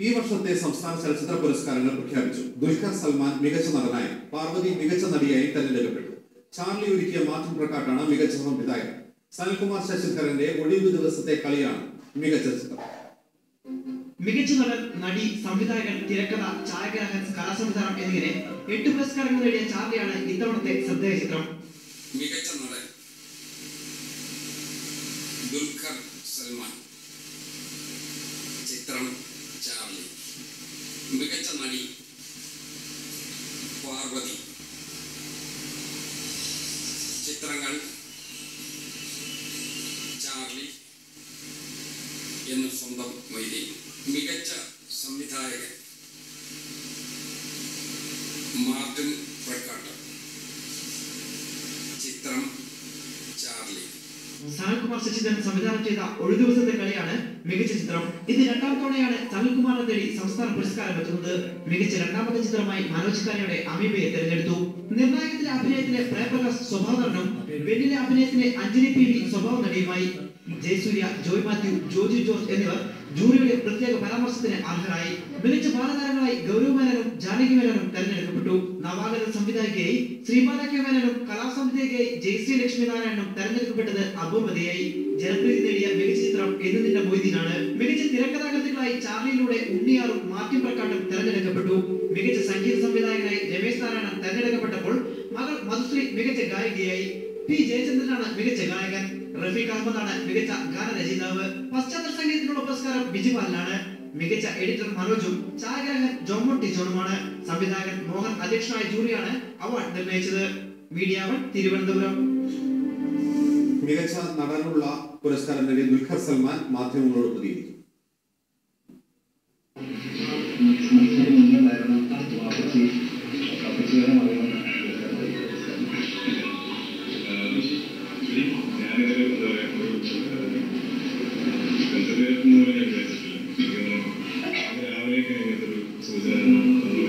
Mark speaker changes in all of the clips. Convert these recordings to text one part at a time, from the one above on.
Speaker 1: ഈ വർഷത്തെ സംസ്ഥാന ചലച്ചിത്ര പുരസ്കാരങ്ങൾ പ്രഖ്യാപിച്ചു ദുൽഖർ സൽമാൻ മികച്ച നടനായി പാർവതി മികച്ച നടിയായി തെരഞ്ഞെടുക്കപ്പെട്ടു ചാർലി ഒരുക്കിയ മാർട്ടിൻ പ്രക്കാട്ടാണ് മികച്ച സംവിധായകൻ സനൽകുമാർ ശശിധരന്റെ ഒഴിവു ദിവസത്തെ കളിയാണ് മികച്ച ചിത്രം
Speaker 2: മികച്ച നടൻ നടി സംവിധായകൻ തിരക്കഥ ഛായാഗ്രാഹകൻ കലാസംവിധാനം എന്നിങ്ങനെ എട്ട് പുരസ്കാരങ്ങൾ നേടിയ ചാർലിയാണ് ഇത്തവണത്തെ ശ്രദ്ധേയ ചിത്രം
Speaker 3: മികച്ച നടൻ ദുൽഖർ സൽമാൻ ചിത്രം ചാർലി മികച്ച നടി പാർവതി ചിത്രങ്ങൾ ചാർലി എന്ന് സ്വന്തം മൊയ്തി മികച്ച സംവിധായകൻ മാർട്ടിൻ പ്രക്കാട്ട് ചിത്രം ചാർലി
Speaker 2: സനൽകുമാർ ശശിധരൻ സംവിധാനം ചെയ്ത ഒരു ദിവസത്തെ കളിയാണ് മികച്ച ചിത്രം ഇത് രണ്ടാം തവണയാണ് സനൽകുമാറിനെ തേടി സംസ്ഥാന പുരസ്കാരം എത്തുന്നത് മികച്ച രണ്ടാമത്തെ ചിത്രമായി മനോജ് ഖാനയുടെ അമീബയെ തെരഞ്ഞെടുത്തു നിർണായകത്തിലെ അഭിനയത്തിന് പ്രേമപ്രകാശ് സ്വഭാവ നടനും വെണ്ണിലെ അഭിനയത്തിന് അഞ്ജലി പി വി സ്വഭാവ നടിയുമായി ജയസൂര്യ ജോയ് മാത്യു ജോജു ജോർജ് എന്നിവർ ജൂറിയുടെ പ്രത്യേക പരാമർശത്തിന് അർഹരായി മികച്ച ബാലതാരങ്ങളായി ഗൗരവ് മേനനും ജാനകി മേനനും തെരഞ്ഞെടുക്കപ്പെട്ടു നവാഗത സംവിധായികയായി ശ്രീബാല കെ മേനനും കലാസംവിധായികയായി ജയശ്രീ ലക്ഷ്മി നാരായണനും തെരഞ്ഞെടുക്കപ്പെട്ടത് അപൂർവതയായി ജനപ്രീതി നേടിയ മികച്ച ചിത്രം എന്നിന്റെ മൊയ്തീനാണ് മികച്ച തിരക്കഥാകൃത്തുകളായി ചാർലിയിലൂടെ ഉണ്ണിയാറും മാർട്ടിൻ പ്രക്കാട്ടും തെരഞ്ഞെടുക്കപ്പെട്ടു മികച്ച സംഗീത സംവിധായകനായി രമേശ് നാരായണൻ തെരഞ്ഞെടുക്കപ്പെട്ടപ്പോൾ മകൾ മധുശ്രീ മികച്ച ഗായികയായി പി ജയചന്ദ്രനാണ് മികച്ച ഗായകൻ റഫീഖ് അഹമ്മദാണ് മികച്ച ഗാനരചയിതാവ് പശ്ചാത്തല സംഗീതത്തിനുള്ള പുരസ്കാരം ബിജിപാലിനാണ് മികച്ച എഡിറ്റർ മനോജും ഛായാഗ്രാഹകൻ ജോമോൺ ടി ജോണുമാണ് സംവിധായകൻ മോഹൻ അധ്യക്ഷനായ ജൂറിയാണ് അവാർഡ് നിർണയിച്ചത് മീഡിയ വൺ തിരുവനന്തപുരം
Speaker 1: മികച്ച നടനുള്ള പുരസ്കാരം നേടിയ ദുൽഖർ സൽമാൻ മാധ്യമങ്ങളോട് പ്രതികരിക്കും
Speaker 4: മത്സരം മുന്നുണ്ടായിരുന്ന വാപ്പച്ചി വാപ്പച്ചിയുടെ മകളാണ്
Speaker 5: ഞാനിതൊരു എന്താ പറയാ ഒരു കൺസിഡറേഷൻ എന്ന് പറഞ്ഞാൽ വിചാരിച്ചിട്ടില്ല എനിക്ക് തോന്നുന്നു രാവിലെയൊക്കെ ഇങ്ങനത്തെ ഒരു സൂചന തന്നു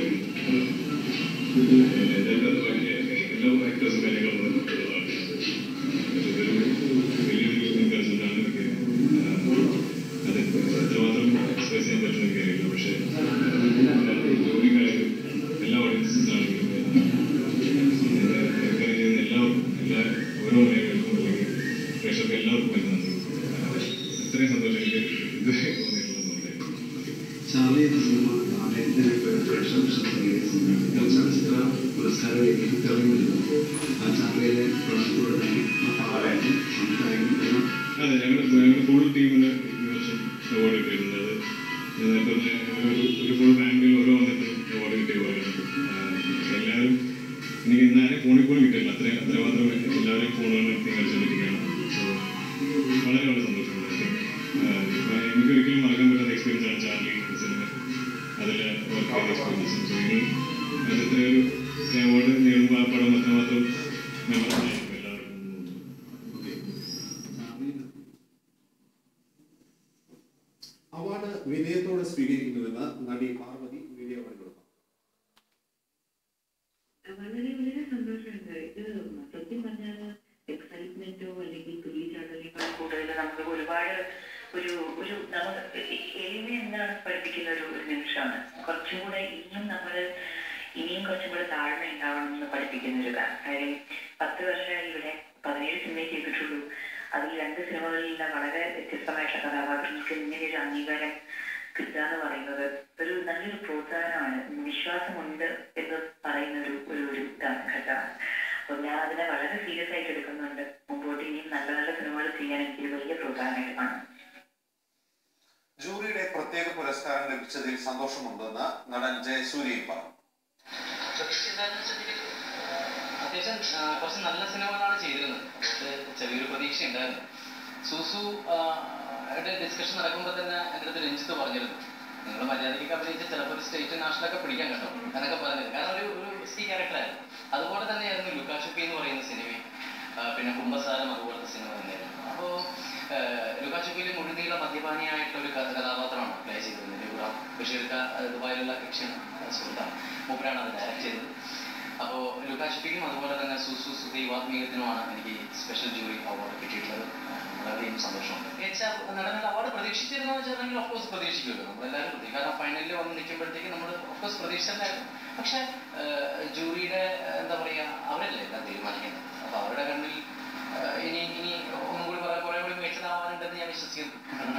Speaker 5: എൻ്റെ ബാക്കി എല്ലാ ഫാക്ടേഴ്സും കാര്യങ്ങളും ഉള്ളതാണ് ഇതൊരു വലിയൊരു എൻകറേജ്മെൻ്റാണ് എനിക്ക് അത് എത്രമാത്രം എക്സ്പ്രസ് ചെയ്യാൻ പറ്റുന്ന എനിക്കറിയില്ല പക്ഷേ ജോലിക്കായാലും എല്ലാ ഓഡിയൻസിനാണെങ്കിലും എൻകറേജ് ചെയ്യുന്ന എല്ലാവർക്കും എല്ലാ ഓരോ മലയാളികൾക്കും അല്ലെങ്കിൽ പ്രേക്ഷകർക്ക് എല്ലാവർക്കും എൻ്റെ നന്ദി ഇത്രയും സന്തോഷം എനിക്ക് ഇതുവരെ തോന്നിയിട്ടുള്ളതുകൊണ്ട്
Speaker 4: ചാർലി എന്ന സിനിമ അദ്ദേഹത്തിന് പ്രശംസ നേടിയ സിനിമ ചലച്ചിത്ര പുരസ്കാരത്തിലേക്ക് തെളിഞ്ഞിരുന്നു ആ ചാർലിയിലെ പ്രൊഡക്റ്റിലൂടെ തന്നെ ആ പാടാനും സംസാരിക്കും എല്ലാം
Speaker 5: അതെ ഞങ്ങളുടെ ഞങ്ങളുടെ ഫുൾ ടീമിന് ഈ വർഷം അവാർഡ് കിട്ടിയിരുന്നത് നേരത്തെ പറഞ്ഞ ഒരു ഒരു ഫുൾ ഫാമിലിയിൽ ഓരോ വന്നിട്ടും അവാർഡ് കിട്ടിയ പോലെയാണ് എല്ലാവരും എനിക്ക് ഇന്നാരെ ഫോണിൽ പോലും കിട്ടിയില്ല അത്രയും അത്രമാത്രം എല്ലാവരെയും ഫോണുകൾ നിർത്തി കളിച്ചുകൊണ്ടിരിക്കുകയാണ് സോ വളരെ വളരെ സന്തോഷമുണ്ട് എനിക്ക് ഒരിക്കലും മറക്കാൻ പറ്റാത്ത എക്സ്പീരിയൻസ് ആണ് ചാർലി എന്ന സിനിമ അതിൽ വർക്ക് ചെയ്ത എക്സ്പീരിയൻസും സോ ഇനി അത് ഇത്രയൊരു അവാർഡ് നേടുമ്പോൾ ആ പടം അത്രമാത്രം മെമ്മറബിൾ ആയിരിക്കും എല്ലാവർക്കും
Speaker 1: അവാർഡ് വിനയത്തോടെ സ്വീകരിക്കുന്നുവെന്ന് നടി പാർവതി വീഡിയോ വഴി
Speaker 6: വളരെ വളരെ സന്തോഷമുണ്ട് ഇത് സത്യം പറഞ്ഞാൽ എക്സൈറ്റ്മെന്റോ അല്ലെങ്കിൽ തുള്ളിച്ചാട്ടലിനേക്കാൾ കൂടുതൽ നമുക്ക് ഒരുപാട് ഒരു ഒരു നമുക്ക് എളിമ എന്താണ് പഠിപ്പിക്കുന്ന ഒരു ഒരു നിമിഷമാണ് കുറച്ചും കൂടെ ഇനിയും നമ്മൾ ഇനിയും കുറച്ചും കൂടെ താഴ്മ ഉണ്ടാവണം എന്ന് പഠിപ്പിക്കുന്ന ഒരു ഇതാണ് കാര്യം പത്ത് വർഷമായി ഇവിടെ പതിനേഴ് സിനിമ ചെയ്തിട്ടുള്ളൂ അതിൽ രണ്ട് സിനിമകളിലെല്ലാം വളരെ വ്യത്യസ്തമായിട്ടുള്ള കഥാപാത്രങ്ങൾക്ക് ഇങ്ങനെ ഒരു അംഗീകാരം കിട്ടുക എന്ന് പറയുന്നത് ഒരു നല്ലൊരു പ്രോത്സാഹനമാണ് വിശ്വാസമുണ്ട് എന്ന് പറയുന്ന ഒരു ഒരു ഒരു ഇതാണ് ഘട്ടമാണ് അപ്പോൾ ഞാൻ അതിനെ വളരെ സീരിയസ് ആയിട്ട് എടുക്കുന്നുണ്ട് മുമ്പോട്ട് ഇനിയും നല്ല നല്ല സിനിമകൾ ചെയ്യാൻ എനിക്ക് വലിയ പ്രോത്സാഹനമായിട്ട് കാണും
Speaker 1: ജൂറിയുടെ പ്രത്യേക പുരസ്കാരം ലഭിച്ചതിൽ സന്തോഷമുണ്ടെന്ന് നടൻ ജയസൂര്യയും പറഞ്ഞു
Speaker 7: അത്യാവശ്യം ആ, കുറച്ച് നല്ല സിനിമകളാണ് ചെയ്തിരുന്നത് അതുകൊണ്ട് ചെറിയൊരു പ്രതീക്ഷ ഉണ്ടായിരുന്നു സൂസു അവരുടെ ഡിസ്കഷൻ നടക്കുമ്പോൾ തന്നെ എൻ്റെ അടുത്ത് രഞ്ജിത്ത് പറഞ്ഞിരുന്നു നിങ്ങൾ മര്യാദയ്ക്ക് അഭിനയിച്ച ചിലപ്പോൾ ഒരു സ്റ്റേറ്റ് നാഷണലൊക്കെ പിടിക്കാൻ കേട്ടോ എന്നൊക്കെ പറഞ്ഞിരുന്നു കാരണം ഒരു ഒരു സി ക്യാരക്ടറായിരുന്നു അതുപോലെ തന്നെയായിരുന്നു ലുക്കാഷുപ്പി എന്ന് പറയുന്ന സിനിമയും ആ, പിന്നെ കുംഭസാരം അതുപോലത്തെ സിനിമ തന്നെയായിരുന്നു അപ്പോൾ ലുക്കാഷുപ്പിയിൽ മുഴുനീള മദ്യപാനിയായിട്ടുള്ള ഒരു കഥ- കഥാപാത്രമാണ് പ്ലേ ചെയ്തത് രഘുറാം ബഷീർക്ക ദുബായിലുള്ള ഫിക്ഷൻ സുഹൃത്താണ് മൂപ്പരാണ് അത് ഡയറക്റ്റ് ചെയ്തത് അപ്പോൾ ലുക്കാഷുപ്പിക്കും അതുപോലെ തന്നെ സുസു സുധി വാത്മീകത്തിനുമാണ് എനിക്ക് സ്പെഷ്യൽ ജൂറി അവാർഡ് കിട്ടിയിട്ടുള്ളത് വളരെയധികം സന്തോഷമുണ്ട് മികച്ച നടനുള്ള അവാർഡ് പ്രതീക്ഷിച്ചിരുന്നോ വെച്ചിട്ടുണ്ടെങ്കിൽ ഓഫ്കോഴ്സ് പ്രതീക്ഷിക്കുമല്ലോ നമ്മളെല്ലാവരും പ്രതീക്ഷിക്കും കാരണം ഫൈനലിൽ വന്ന് നിൽക്കുമ്പോഴത്തേക്ക് നമ്മൾ ഓഫ്കോഴ്സ് പ്രതീക്ഷിച്ചിട്ടുണ്ടായിരുന്നു പക്ഷേ ജൂറിയുടെ എന്താ പറയുക അവരല്ലേ എല്ലാം തീരുമാനിക്കുന്നത് അപ്പോൾ അവരുടെ കണ്ണിൽ ആ, ഇനി ഇനി ഒന്നും കൂടി കുറെ കുറെ കൂടി മികച്ചതാവാനുണ്ടെന്ന് ഞാൻ വിശ്വസിക്കുന്നു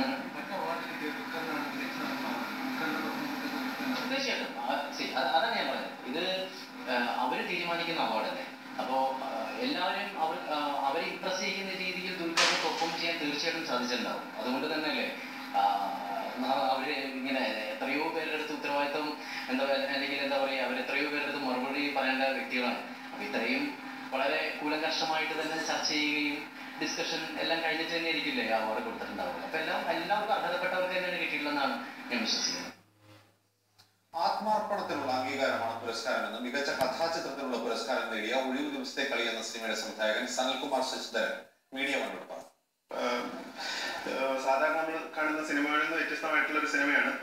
Speaker 7: തീർച്ചയായിട്ടും ആ, see, അത് അതാണ് ഞാൻ പറഞ്ഞത് ഇത് അവർ തീരുമാനിക്കുന്ന അവാർഡല്ലേ അപ്പോൾ എല്ലാവരും അവർ ആ, അവരെ ഇമ്പ്രസ് ചെയ്യുന്ന രീതിയിൽ ദുൽഖറിനെ പെർഫോം ചെയ്യാൻ തീർച്ചയായിട്ടും സാധിച്ചിട്ടുണ്ടാവും അതുകൊണ്ട് തന്നെയല്ലേ ആ, ന- അവര് ഇങ്ങനെ എത്രയോ പേരുടെ അടുത്ത് ഉത്തരവാദിത്വം എന്താ പറയുക അല്ലെങ്കിൽ എന്താ പറയുക അവർ എത്രയോ പേരുടെ അടുത്ത് മറുപടി പറയേണ്ട വ്യക്തികളാണ് അപ്പോൾ ഇത്രയും വളരെ കൂലങ്കർഷമായിട്ട് തന്നെ ചർച്ച ചെയ്യുകയും ഡിസ്കഷൻ എല്ലാം കഴിഞ്ഞിട്ട് തന്നെ ആയിരിക്കില്ലേ ആ അവാർഡ് കൊടുത്തിട്ടുണ്ടാവുക അപ്പോൾ എല്ലാം എല്ലാവർക്കും അർഹതപ്പെട്ടവർക്ക് തന്നെയാണ് കിട്ടിയിട്ടുള്ളതെന്നാണ് ഞാൻ വിശ്വസിക്കുന്നത്
Speaker 1: ആത്മാർപ്പണത്തിനുള്ള അംഗീകാരമാണ് പുരസ്കാരമെന്ന് മികച്ച കഥാചിത്രത്തിനുള്ള പുരസ്കാരം നേടിയ ഒഴിവു ദിവസത്തെ കളി എന്ന സിനിമയുടെ സംവിധായകൻ സനൽകുമാർ ശശിധരൻ മീഡിയ വണ്ണോട് പറഞ്ഞു
Speaker 8: സാധാരണ നമ്മൾ കാണുന്ന സിനിമകളിൽ നിന്ന് വ്യത്യസ്തമായിട്ടുള്ള ഒരു സിനിമയാണ്